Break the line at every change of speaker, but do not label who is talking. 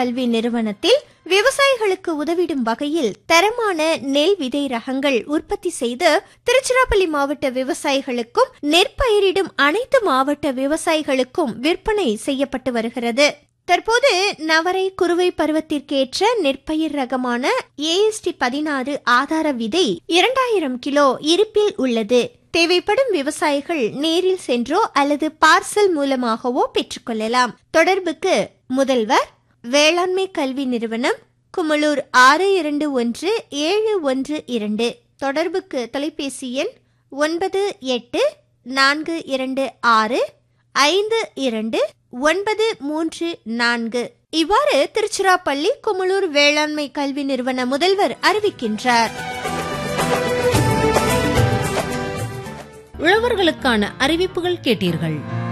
கல்வி நிறுவனத்தில் விவசாயிகளுக்கு உதவிடும் வகையில் தரமான நெல் விதை ரகங்கள் உற்பத்தி செய்து திருச்சிராப்பள்ளி மாவட்ட விவசாயிகளுக்கும் நெற்பயிரிடும் அனைத்து மாவட்ட விவசாயிகளுக்கும் விற்பனை செய்யப்பட்டு வருகிறது தற்போது நவரை குறுவை பருவத்திற்கேற்ற நெற்பயிர் ரகமான ஏஎஸ்டி பதினாறு ஆதார விதை இரண்டாயிரம் கிலோ இருப்பில் உள்ளது தேவைப்படும் விவசாயிகள் நேரில் சென்றோ அல்லது பார்சல் மூலமாகவோ பெற்றுக்கொள்ளலாம் தொடர்புக்கு முதல்வர் வேளாண்மை கல்வி நிறுவனம் குமலூர் ஆறு இரண்டு ஒன்று ஏழு ஒன்று இரண்டு தொடர்புக்கு தொலைபேசி எண் ஒன்பது எட்டு நான்கு இரண்டு ஆறு ஐந்து இரண்டு ஒன்பது மூன்று நான்கு இவ்வாறு திருச்சிராப்பள்ளி குமலூர் வேளாண்மை கல்வி நிறுவன முதல்வர் அறிவிக்கின்றார்
உழவர்களுக்கான அறிவிப்புகள் கேட்டீர்கள்